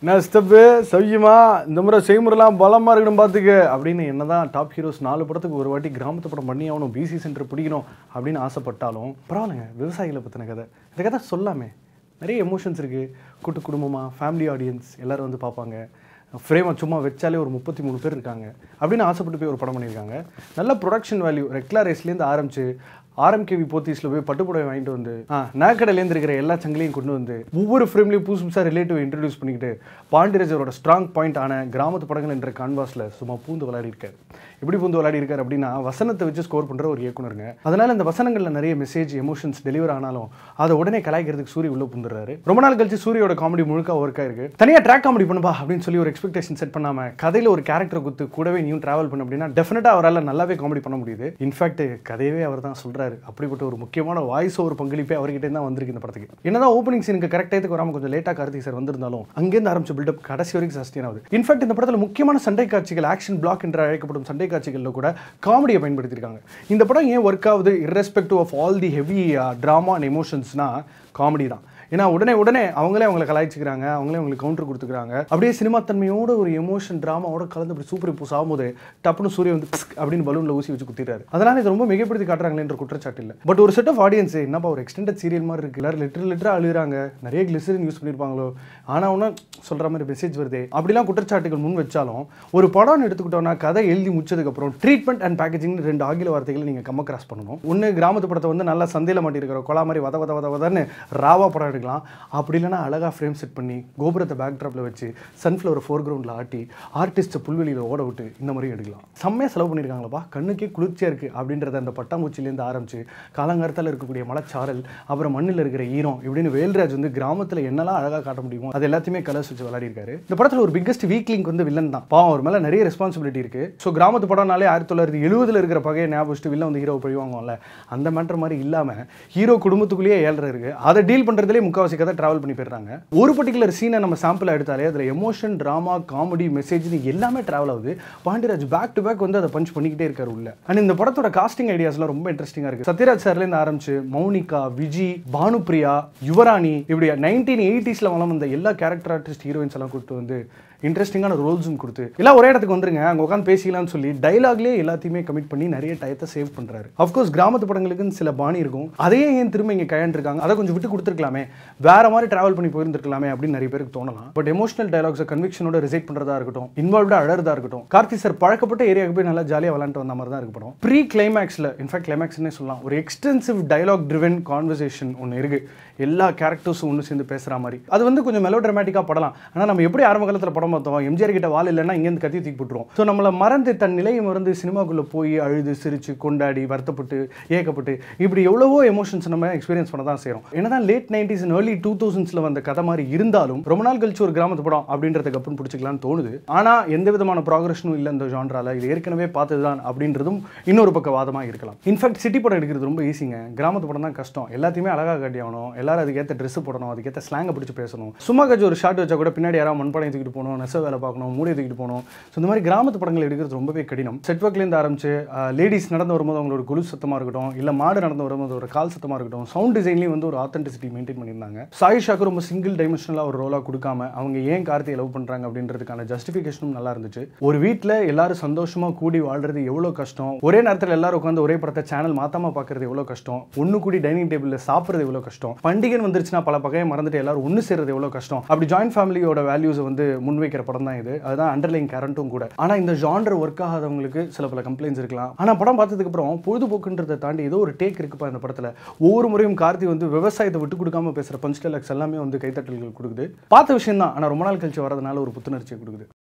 நான் ஸ்டெப்பு சௌக்கியமா இந்த முறை செய்முறைலாம் பலமாக இருக்கணும் பார்த்துக்க அப்படின்னு என்னதான் டாப் ஹீரோஸ் நாலு படத்துக்கு ஒரு வாட்டி கிராமத்து படம் பண்ணி ஆகணும் பிசி சென்டர் பிடிக்கணும் அப்படின்னு ஆசைப்பட்டாலும் பரவாயில்லைங்க விவசாயிகளை பற்றின கதை இந்த கதை சொல்லாமே நிறைய எமோஷன்ஸ் இருக்குது கூட்டு குடும்பமாக ஃபேமிலி ஆடியன்ஸ் எல்லாரும் வந்து பார்ப்பாங்க ஃப்ரேமை சும்மா வச்சாலே ஒரு முப்பத்தி மூணு பேர் இருக்காங்க அப்படின்னு ஆசைப்பட்டு போய் ஒரு படம் பண்ணியிருக்காங்க நல்ல ப்ரொடக்ஷன் வேல்யூ ரெக்லா ரேஸ்லேருந்து ஆரம்பிச்சு ஆர்எம்கேவி போத்தீஸில் போய் பட்டுப்புடவை வாங்கிட்டு வந்து ஆ நகைக்கடையிலேருந்து இருக்கிற எல்லா சங்கிலையும் கொண்டு வந்து ஒவ்வொரு ஃப்ரேம்லேயும் புதுசு புதுசாக ரிலேட்டிவ் இன்ட்ரடியூஸ் பண்ணிக்கிட்டு பாண்டியராஜரோட ஸ்ட்ராங் பாயிண்ட் ஆன கிராமத்து படங்கள் என்ற கான்வாஸில் சும்மா பூந்து விளையாடி இருக்காரு எப்படி பூந்து விளையாடி இருக்காரு அப்படின்னா வசனத்தை வச்சு ஸ்கோர் பண்ணுற ஒரு இயக்குனருங்க அதனால இந்த வசனங்களில் நிறைய மெசேஜ் எமோஷன்ஸ் டெலிவர் ஆனாலும் அதை உடனே கலாய்க்கிறதுக்கு சூரிய உள்ள புந்துடுறாரு ரொம்ப நாள் கழிச்சு சூரியோட காமெடி முழுக்க ஒர்க் ஆயிருக்கு தனியாக ட்ராக் காமெடி பண்ணுப்பா அப்படின்னு சொல்லி ஒரு எக்ஸ்பெக்டேஷன் செட் பண்ணாம கதையில் ஒரு கேரக்டர் குத்து கூடவே நீயும் டிராவல் பண்ண அப்படின்னா டெஃபினட்டாக அவரால் நல்லாவே காமெடி பண்ண முடியுது இன்ஃபேக்ட் கதையவே அவர் தான் சொல்றாரு அப்படிப்பட்ட ஒரு முக்கியமான வாய்ஸ் ஒரு பங்களிப்பே அவர்கிட்ட தான் வந்திருக்கு இந்த படத்துக்கு என்னதான் ஓப்பனிங் சீனுக்கு கரெக்ட் டயத்துக்கு வராமல் கொஞ்சம் லேட்டாக கார்த்தி சார் வந்திருந்தாலும் அங்கேருந்து ஆரம்பிச்ச பில்டப் கடைசி வரைக்கும் சஸ்டெயின் ஆகுது இன்ஃபேக்ட் இந்த படத்தில் முக்கியமான சண்டை காட்சிகள் ஆக்ஷன் பிளாக் என்று அழைக்கப்படும் சண்டை காட்சிகளில் கூட காமெடியை பயன்படுத்தியிருக்காங்க இந்த படம் ஏன் ஒர்க் ஆகுது irrespective of all the heavy drama and எமோஷன்ஸ்னா காமெடி தான் ஏன்னா உடனே உடனே அவங்களே அவங்களை கலாய்ச்சிக்கிறாங்க அவங்களே அவங்களுக்கு கவுண்டர் கொடுத்துக்கிறாங்க அப்படியே சினிமா தன்மையோட ஒரு எமோஷன் ட்ராமாவோட கலந்து அப்படி சூப்பர் இப்போ ஆகும்போது டப்புனு சூரிய வந்து பிஸ்க் அப்படின்னு பலூனில் ஊசி வச்சு குத்திட்டாரு அதனால இது ரொம்ப மிகப்படுத்தி காட்டுறாங்களேன்ற குற்றச்சாட்டு இல்லை பட் ஒரு செட் ஆஃப் ஆடியன்ஸ் என்னப்பா ஒரு எக்ஸ்டெண்டட் சீரியல் மாதிரி இருக்கு எல்லாரும் லிட்டர் லிட்டராக அழுகுறாங்க நிறைய கிளிசரின் யூஸ் பண்ணியிருப்பாங்களோ ஆனால் ஒன்றும் சொல்கிற மாதிரி மெசேஜ் வருது அப்படிலாம் குற்றச்சாட்டுகள் முன் வச்சாலும் ஒரு படம்னு எடுத்துக்கிட்டோம்னா கதை எழுதி முடிச்சதுக்கப்புறம் ட்ரீட்மெண்ட் அண்ட் பேக்கேஜிங்னு ரெண்டு ஆங்கில வார்த்தைகளை நீங்கள் கம்ம கிராஸ் பண்ணணும் ஒன்று கிராமத்து படத்தை வந்து நல்லா சந்தையில் மாட்டிருக்கிற கொலா மாதிரி வத வத வத வதன்னு ராவா படம் எடுக்கலாம் அப்படி இல்லைன்னா அழகாக ஃப்ரேம் செட் பண்ணி கோபுரத்தை பேக் ட்ராப்பில் வச்சு சன்ஃப்ளவர் ஃபோர் கிரவுண்டில் ஆட்டி ஆர்டிஸ்ட்டை புல்வெளியில் ஓட விட்டு இந்த மாதிரி எடுக்கலாம் செம்மையாக செலவு பண்ணியிருக்காங்களப்பா கண்ணுக்கே குளிர்ச்சியாக இருக்குது அப்படின்றத அந்த பட்டாம்பூச்சிலேருந்து ஆரம்பிச்சு காலங்காலத்தில் இருக்கக்கூடிய மலைச்சாரல் அப்புறம் மண்ணில் இருக்கிற ஈரம் இப்படின்னு வேல்ராஜ் வந்து கிராமத்தில் என்னெல்லாம் அழகாக காட்ட முடியுமோ அது எல்லாத்தையுமே கலர்ஸ் வச்சு விளையாடிருக்காரு இந்த படத்தில் ஒரு பிக்கஸ்ட் வீக் லிங்க் வந்து வில்லன் தான் பாவம் அவர் மேலே நிறைய ரெஸ்பான்சிபிலிட்டி இருக்குது ஸோ கிராமத்து படம்னாலே ஆயிரத்தி தொள்ளாயிரத்தி எழுபதில் இருக்கிற பகையை ஞாபகம் வச்சுட்டு வில்லன் வந்து ஹீரோ பழிவாங்கல்ல அந்த மேட்டர் மாதிரி இல்லாமல் ஹீரோ குடும்பத்துக்குள்ளேயே ஏழரை இருக்குது அதை டீல் பண்ணுறதுலேயே முக்கால்வாசி கதை ட்ராவல் பண்ணி போயிடுறாங்க ஒரு பர்டிகுலர் சீனை நம்ம சாம்பிள் எடுத்தாலே அதில் எமோஷன் ட்ராமா காமெடி மெசேஜ்னு எல்லாமே ட்ராவல் ஆகுது பாண்டியராஜ் பேக் டு பேக் வந்து அதை பஞ்ச் பண்ணிக்கிட்டே இருக்காரு உள்ள அண்ட் இந்த படத்தோட காஸ்டிங் ஐடியாஸ்லாம் ரொம்ப இன்ட்ரெஸ்டிங்காக இருக்குது சத்யராஜ் சார்லேருந்து ஆரம்பிச்சு மௌனிகா விஜி பானுப்ரியா யுவராணி இப்படி நைன்டீன் எயிட்டிஸில் வளம் வந்த எல்லா கேரக்டர் ஆர்டிஸ்ட் ஹீரோயின்ஸ் எல்லாம் கூப்பிட்டு வந்து இன்ட்ரெஸ்டிங்கான ரோல்ஸும் கொடுத்து எல்லாம் ஒரே இடத்துக்கு வந்துருங்க அங்கே உட்காந்து பேசிக்கலாம்னு சொல்லி டைலாக்லேயே எல்லாத்தையுமே கமிட் பண்ணி நிறைய டயத்தை சேவ் பண்ணுறாரு அஃப்கோர்ஸ் கிராமத்து படங்களுக்குன்னு சில பாணி இருக்கும் அதையே ஏன் திரும்ப இங்கே கையாண்டிருக்காங்க அதை கொஞ்சம் விட்டு கொடுத்துருக்கலாமே வேற மாதிரி டிராவல் பண்ணி போயிருந்திருக்கலாமே அப்படின்னு நிறைய பேருக்கு தோணலாம் பட் எமோஷனல் டைலாக்ஸை கன்விக்ஷனோட ரிசைட் பண்ணுறதா இருக்கட்டும் இன்வால்வ்டாக அழறதா இருக்கட்டும் கார்த்தி சார் பழக்கப்பட்ட ஏரியாவுக்கு போய் நல்லா ஜாலியாக விளாண்டு வந்த மாதிரி தான் இருக்கு படம் ப்ரீ கிளைமேக்ஸில் இன்ஃபேக்ட் கிளைமேக்ஸ்னே சொல்லலாம் ஒரு எக்ஸ்டென்சிவ் டைலாக் ட்ரிவன் கான்வர்சேஷன் ஒன்று இருக்குது எல்லா கேரக்டர்ஸும் ஒன்று சேர்ந்து பேசுகிற மாதிரி அது வந்து கொஞ்சம் மெலோ ட்ராமேட்டிக்காக படலாம் ஆனால் நம்ம எப்படி ஆரம்ப காலத்தில் படம் பார்த்தோம் எம்ஜிஆர் கிட்ட வால் இல்லைன்னா இங்கேருந்து கத்தி தூக்கி போட்டுருவோம் ஸோ நம்மளை மறந்து தன் நிலையை மறந்து சினிமாக்குள்ளே போய் அழுது சிரிச்சு கொண்டாடி வருத்தப்பட்டு ஏக்கப்பட்டு இப்படி எவ்வளவோ எமோஷன்ஸ் நம்ம எக்ஸ்பீரியன்ஸ் பண்ண தான் செய்கிறோம் என்னதான் லேட் நைன்டிஸ் ஏர்லி டூ தௌசண்ட்ஸில் வந்த கதை மாதிரி இருந்தாலும் ரொம்ப நாள் கழிச்சு ஒரு கிராமத்து படம் அப்படின்றத கப்புன்னு பிடிச்சிக்கலாம்னு தோணுது ஆனால் எந்த விதமான ப்ராக்ரஷனும் இல்லை இந்த ஜான்ரால இது ஏற்கனவே பார்த்தது தான் அப்படின்றதும் இன்னொரு பக்க வாதமாக இருக்கலாம் இன்ஃபேக்ட் சிட்டி படம் எடுக்கிறது ரொம்ப ஈஸிங்க கிராமத்து படம் தான் கஷ்டம் எல்லாத்தையுமே அழகாக காட்டி ஆகணும் எல்லாரும் அதுக்கேற்ற ட்ரெஸ் போடணும் அதுக்கேற்ற ஸ்லாங்கை பிடிச்சி பேசணும் சும்மா கட்சி ஒரு ஷார்ட் வச்சா கூட பின்னாடி யாராவது மண்பானையை தூக்கிட்டு போகணும் நெச வேலை பார்க்கணும் மூடியை தூக்கிட்டு போகணும் ஸோ இந்த மாதிரி கிராமத்து படங்கள் எடுக்கிறது ரொம்பவே கடினம் செட் ஒர்க்லேருந்து ஆரம்பிச்சு லேடிஸ் நடந்து வரும்போது அவங்களோட குழு சத்தமாக இருக்கட்டும் இல்லை மாடு நடந்து வரும்போது ஒரு கால் சத்தமாக இருக்கட்டும் சவுண்ட் டிசைன்லேயும் வந்து ஒரு ஆத்தென்டிசிட்டி மெயின்டைன் பண்ணியிருந்தாங்க சாய் ஷாக்கு ரொம்ப சிங்கிள் டைமென்ஷனலாக ஒரு ரோலாக கொடுக்காம அவங்க ஏன் கார்த்தியை லவ் பண்ணுறாங்க அப்படின்றதுக்கான ஜஸ்டிஃபிகேஷனும் நல்லா இருந்துச்சு ஒரு வீட்டில் எல்லாரும் சந்தோஷமாக கூடி வாழ்றது எவ்வளோ கஷ்டம் ஒரே நேரத்தில் எல்லாரும் உட்காந்து ஒரே படத்தை சேனல் மாத்தாம பார்க்கறது எவ்வளோ கஷ்டம் ஒன்று கூடி டைனிங் டேபிளில் சாப்பிட்றது எவ்வளோ கஷ்டம் பண்டிகைன்னு வந்துருச்சுன்னா பல பகையை மறந்துட்டு எல்லாரும் ஒன்று சேர்றது எவ்வளோ கஷ்டம் அப்படி ஜாயின்ட் ஃபேமிலியோட வேல்யூஸை வந்து முன்வைக்கிற படம் தான் இது அதுதான் அண்டர்லைங் கரண்ட்டும் கூட ஆனால் இந்த ஜான்டர் ஒர்க் ஆகாதவங்களுக்கு சில பல கம்ப்ளைண்ட்ஸ் இருக்கலாம் ஆனால் படம் பார்த்ததுக்கு அப்புறம் பொழுதுபோக்குன்றதை தாண்டி ஏதோ ஒரு டேக் இருக்குப்பா இந்த படத்தில் ஒவ்வொரு முறையும் கார்த்தி வந்து விவசாயத்தை விட்டு கொடுக்காம பேசுகிற பஞ்ச் டைலாக்ஸ் எல்லாமே வந்து கைத்தட்டல்கள் கொடுக்குது பார்த்த விஷயம் தான் ஆனால் ரொம்ப நாள் கழிச்சு வரதுனால ஒரு புத்துணர்ச்சியை கொடுக்குது